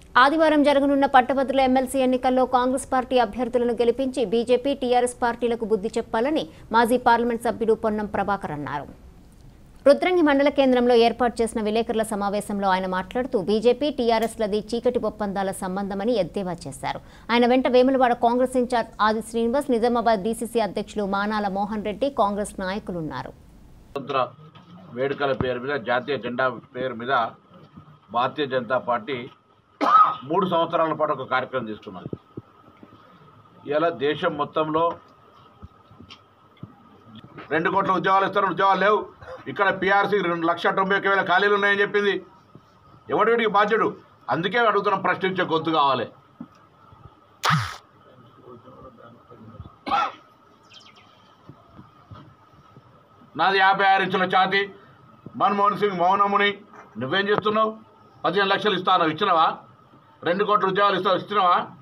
ఆదివారం జరగనున్న పట్టభద్రుల ఎమ్మెల్సీ ఎన్నికల్లో కాంగ్రెస్ పార్టీ అభ్యర్థులను గెలిపించి బీజేపీ టీఆర్ఎస్ పార్టీలకు బుద్ధి చెప్పాలని మాజీ పార్లమెంట్ సభ్యుడు పొన్నం ప్రభాకర్ అన్నారు రుద్రంగి మండల కేంద్రంలో ఏర్పాటు చేసిన విలేకరుల సమావేశంలో ఆయన మాట్లాడుతూ బీజేపీ టీఆర్ఎస్లది చీకటి ఒప్పందాల సంబంధమని ఎద్దేవా చేశారు ఆయన వెంట వేములవాడ కాంగ్రెస్ ఇన్ఛార్జ్ ఆది శ్రీనివాస్ నిజామాబాద్ డీసీసీ అధ్యక్షులు మానాల మోహన్ రెడ్డి కాంగ్రెస్ నాయకులున్నారు స్వతంత్ర వేడుకల పేరు మీద జాతీయ జెండా పేరు మీద భారతీయ జనతా పార్టీ మూడు సంవత్సరాల పాటు ఒక కార్యక్రమం తీసుకున్నది ఇలా దేశం మొత్తంలో రెండు కోట్ల ఉద్యోగాలు ఇస్తారు ఉద్యోగాలు లేవు ఇక్కడ పిఆర్సీ రెండు లక్షల తొంభై ఒక్క వేల ఖాళీలు ఉన్నాయని చెప్పింది ఎవడికి బాధ్యుడు అందుకే అడుగుతున్నాం ప్రశ్నించే గొంతు కావాలి నాది యాభై ఆరు ఇంచుల ఛాతి మన్మోహన్ సింగ్ మౌనముని నువ్వేం చేస్తున్నావు పదిహేను లక్షలు ఇస్తాను ఇచ్చినవా రెండు కోట్ల ఉద్యోగాలు ఇస్తావు ఇచ్చినవా